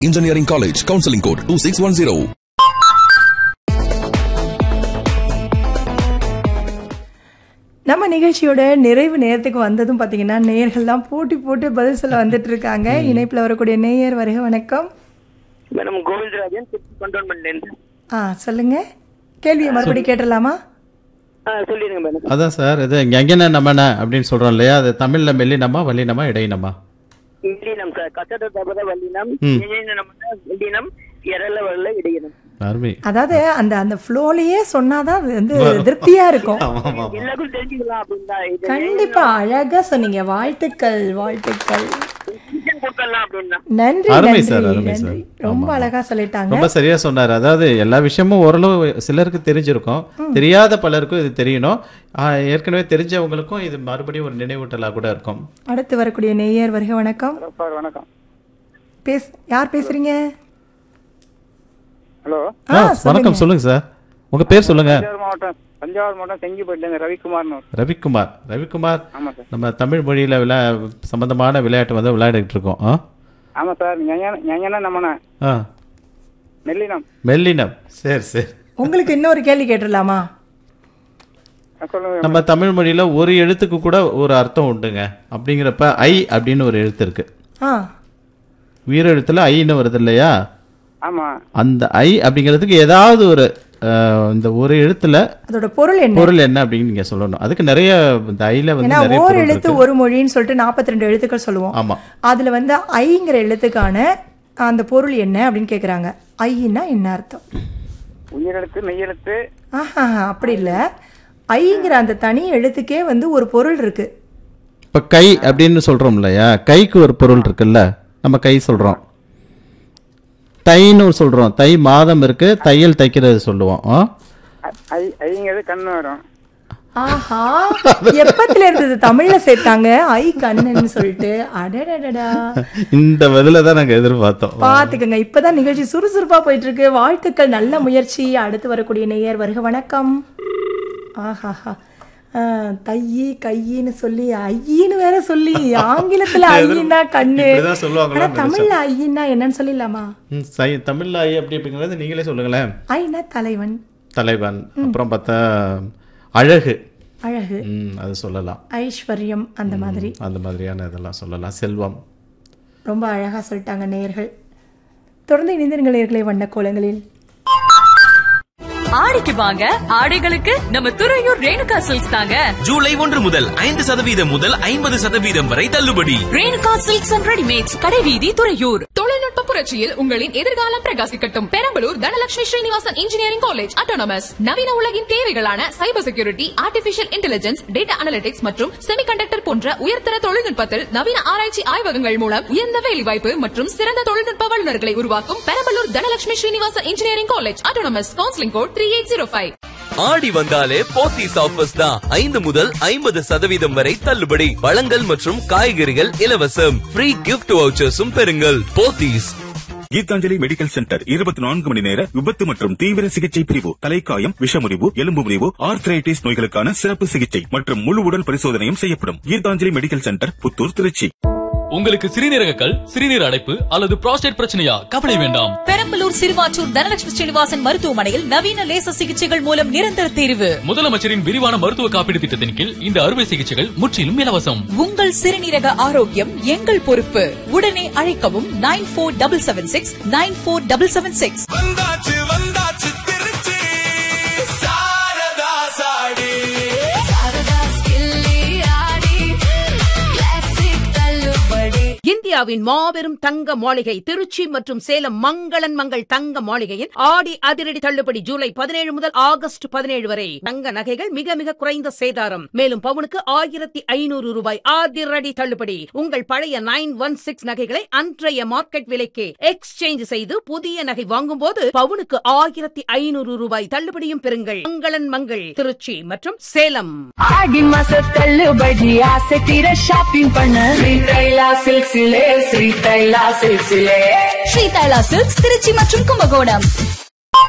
Engineering College, Counseling Code 2610. நம்ம நிகழ்ச்சியோட நிறைவு நேரத்துக்கு வந்ததும் பார்த்தீங்கன்னா நேயர்கள்லாம் போட்டி போட்டு பதில் சொல்ல வந்துட்டு இருக்காங்க இணைப்பில் வரக்கூடிய நேயர் வருக வணக்கம் மேடம் கோவிந்தராஜன் திருச்சி கண்டோன்மெண்ட்லேருந்து ஆ சொல்லுங்க கேள்வியை மறுபடியும் கேட்டுடலாமா ஆ சொல்லிடுங்க மேடம் அதான் சார் இது எங்கென்ன நம்மன அப்படின்னு சொல்றோம் இல்லையா அது தமிழ்ல மெல்லினமா வல்லினமா இடையினமா வல்லினம் சார் கட்டட தபத வல்லினம் ம். இணையினம் வல்லினம் எரல வரல இடையினம் அருமை அதாவது அந்த அந்த ஃப்ளோலயே சொன்னாதான் அது வந்து திருப்தியா இருக்கும் ஆமா ஆமா எல்லாருக்கும் தெரிஞ்சுக்கலாம் அப்படின்னு தான் இது கண்டிப்பா அழகா சொன்னீங்க வாழ்த்துக்கள் வாழ்த்துக்கள் டிசிஷன் கொடுத்துடலாம் அப்படின்னா நன்றி அருமை நன்றி சார், அருமை நன்றி சார். ரொம்ப ஆமா. அழகா சொல்லிட்டாங்க ரொம்ப சரியா சொன்னார் அதாவது எல்லா விஷயமும் ஓரளவு சிலருக்கு தெரிஞ்சிருக்கும் தெரியாத பலருக்கும் இது தெரியணும் ஆ, ஏற்கனவே தெரிஞ்சவங்களுக்கும் இது மறுபடியும் ஒரு நினைவூட்டலா கூட இருக்கும் அடுத்து வரக்கூடிய நேயர் வருக வணக்கம் சார் வணக்கம் பேஸ் யார் பேசுறீங்க ஹலோ ஆ, ஆ, வணக்கம் சொல்லுங்க சார் உங்க பேர் சொல்லுங்க தஞ்சாவூர் மாவட்டம் தஞ்சாவூர் மாவட்டம் செங்கிப்பட்டிலேருந்து ரவிக்குமார்னு ஒரு- ரவிக்குமார் ரவிக்குமார் ஆமா சார் நம்ம தமிழ் மொழியில விளா சம்பந்தமான விளையாட்டு வந்து விளையாடிட்டு இருக்கோம் ஆ? ஆமா சார் ஞான நம்மன ஆ நெல்லினம் மெல்லினம் சரி சரி உங்களுக்கு இன்னொரு கேள்வி கேட்டுடலாமா ஆ, சொல்லுங்க நம்ம தமிழ் மொழியில ஒரு எழுத்துக்கு கூட ஒரு அர்த்தம் உண்டுங்க அப்படிங்கிறப்ப ஐ அப்படின்னு ஒரு எழுத்து இருக்கு ஆ உயிரெழுத்துல ஐன்னு வருது இல்லையா ஆமா அந்த ஐ அப்படிங்கிறதுக்கு ஏதாவது ஒரு அஹ், இந்த ஒரு எழுத்துல அதோட பொருள் என்ன பொருள் என்ன அப்படின்னு நீங்க சொல்லணும் அதுக்கு நிறைய இந்த ஐல வந்து ஏன்னா நிறைய ஓர் பொருள் எழுத்து இருக்கு ஒரு மொழின்னு சொல்லிட்டு நாற்பத்தி ரெண்டு எழுத்துக்கள் சொல்லுவோம் ஆமா அதுல வந்து ஐங்கிற எழுத்துக்கான அந்த பொருள் என்ன அப்படின்னு கேக்குறாங்க ஐன்னா என்ன அர்த்தம் உயிரெழுத்து மெய்யெழுத்து ஆஹா அப்படி இல்ல ஐங்கிற அந்த தனி எழுத்துக்கே வந்து ஒரு பொருள் இருக்கு இப்ப கை அப்படின்னு சொல்றோம் இல்லையா கைக்கு ஒரு பொருள் இருக்குல்ல நம்ம கை சொல்றோம் தைன்னு சொல்றோம் தை மாதம் இருக்கு தையல் தைக்கிறது சொல்லுவோம் ஆ? ஐ- ஐ ஐங்கிறது கண்ணு வரும் ஆஹா எப்பத்துல இருந்தது தமிழ்ல சேர்த்தாங்க ஐ கண்ணன்னு சொல்லிட்டு அடடடடா இந்த பதில தான் நாங்க எதிர்பார்த்தோம் பாத்துக்கங்க இப்பதான் நிகழ்ச்சி சுறுசுறுப்பா போயிட்டு இருக்கு வாழ்த்துக்கள் நல்ல முயற்சி அடுத்து வரக்கூடிய நேயர் வருக வணக்கம் ஆஹாஹா ஆஹ், தையி கையின்னு சொல்லி ஐயின்னு வேற சொல்லி ஆங்கிலத்துல ஐயின்னா கண்ணு இப்படிதான் சொல்லுவாங்களோன்னு ஆனா தமிழ்ல ஐயின்னா என்னன்னு சொல்லிடலாமா ம், சை தமிழ்ல ஐ அப்படி அப்படிங்கிறது நீங்களே சொல்லுங்களேன் ஐனா தலைவன் தலைவன் அப்புறம் பார்த்தா அழகு அழகு ம், அது சொல்லலாம் ஐஸ்வர்யம் அந்த மாதிரி அந்த மாதிரியான இதெல்லாம் சொல்லலாம் செல்வம் ரொம்ப அழகா சொல்லிட்டாங்க நேயர்கள் தொடர்ந்து இணைந்திருங்கள் நேயர்களே வண்ண கோலங்களில் ஆடிக்கு வாங்க ஆடைகளுக்கு நம்ம துறையூர் ரேணுகா சில்க்ஸ் தாங்க ஜூலை ஒன்று முதல் ஐந்து சதவீதம் முதல் ஐம்பது சதவீதம் வரை தள்ளுபடி ரேணுகா சில்க்ஸ் அண்ட் ரெடிமேட்ஸ் கடைவீதி துறையூர் தொழில்நுட்ப புரட்சியில் உங்களின் எதிர்காலம் பிரகாசிக்கட்டும் Perambalur Dhanalakshmi Srinivasan engineering college autonomous நவீன உலகின் தேவைகளான cyber security artificial intelligence data analytics மற்றும் செமிகண்டக்டர் போன்ற உயர்தர தொழில்நுட்பத்தில் நவீன ஆராய்ச்சி ஆய்வகங்கள் மூலம் உயர்ந்த வேலைவாய்ப்பு மற்றும் சிறந்த தொழில்நுட்ப வல்லுநர்களை உருவாக்கும் Perambalur Dhanalakshmi Srinivasan engineering college autonomous counselling code three eight zero five ஆடி வந்தாலே போத்தீஸ் ஆஃபர்ஸ் தான் ஐந்து முதல் ஐம்பது சதவீதம் வரை தள்ளுபடி பழங்கள் மற்றும் காய்கறிகள் இலவசம் ஃப்ரீ கிஃப்ட் வவுச்சர்ஸும் பெறுங்கள் போத்தீஸ் கீதாஞ்சலி மெடிக்கல் சென்டர் இருபத்தி நான்கு மணி நேர விபத்து மற்றும் தீவிர சிகிச்சை பிரிவு தலைக்காயம் விஷமுறிவு எலும்பு முறிவு ஆர்த்ரைட்டிஸ் நோய்களுக்கான சிறப்பு சிகிச்சை மற்றும் முழு உடல் பரிசோதனையும் செய்யப்படும் கீதாஞ்சலி மெடிக்கல் சென்டர் புத்தூர் திருச்சி உங்களுக்கு சிறுநீரக கல் சிறுநீர் அடைப்பு அல்லது புரோஸ்டேட் பிரச்சனையா கவலை வேண்டாம் பெரம்பலூர் சிறுவாச்சூர் தனலட்சுமி ஸ்ரீனிவாசன் மருத்துவமனையில் நவீன லேசர் சிகிச்சைகள் மூலம் நிரந்தர தீர்வு முதலமைச்சரின் விரிவான மருத்துவ காப்பீடு திட்டத்தின் கீழ் இந்த அறுவை சிகிச்சைகள் முற்றிலும் இலவசம் உங்கள் சிறுநீரக ஆரோக்கியம் எங்கள் பொறுப்பு உடனே அழைக்கவும் nine four double seven six nine four double seven six வந்தாச்சு வந்தாச்சு திருச்சி சாரதா சாடி இந்தியாவின் மாபெரும் தங்க மாளிகை திருச்சி மற்றும் சேலம் மங்களன் மங்கள் தங்க மாளிகையின் ஆடி அதிரடி தள்ளுபடி ஜூலை பதினேழு முதல் ஆகஸ்ட் பதினேழு வரை தங்க நகைகள் மிக மிக குறைந்த சேதாரம் மேலும் பவுனுக்கு ஆயிரத்தி ஐநூறு ரூபாய் அதிரடி தள்ளுபடி உங்கள் பழைய நைன் ஒன் சிக்ஸ் நகைகளை அன்றைய மார்க்கெட் விலைக்கு எக்ஸ்சேஞ்ச் செய்து புதிய நகை வாங்கும் போது பவுனுக்கு ஆயிரத்தி ஐநூறு ரூபாய் தள்ளுபடியும் பெறுங்கள் மங்களன் மங்கள் திருச்சி மற்றும் சேலம் ஆடி மாச தள்ளுபடி ஆசை தீர ஷாப்பிங் பண்ண ஸ்ரீ தைலா சில்க்ஸிலே ஸ்ரீ தைலா சில்க்ஸிலே ஸ்ரீ தைலா சில்க்ஸ் திருச்சி மற்றும் கும்பகோணம்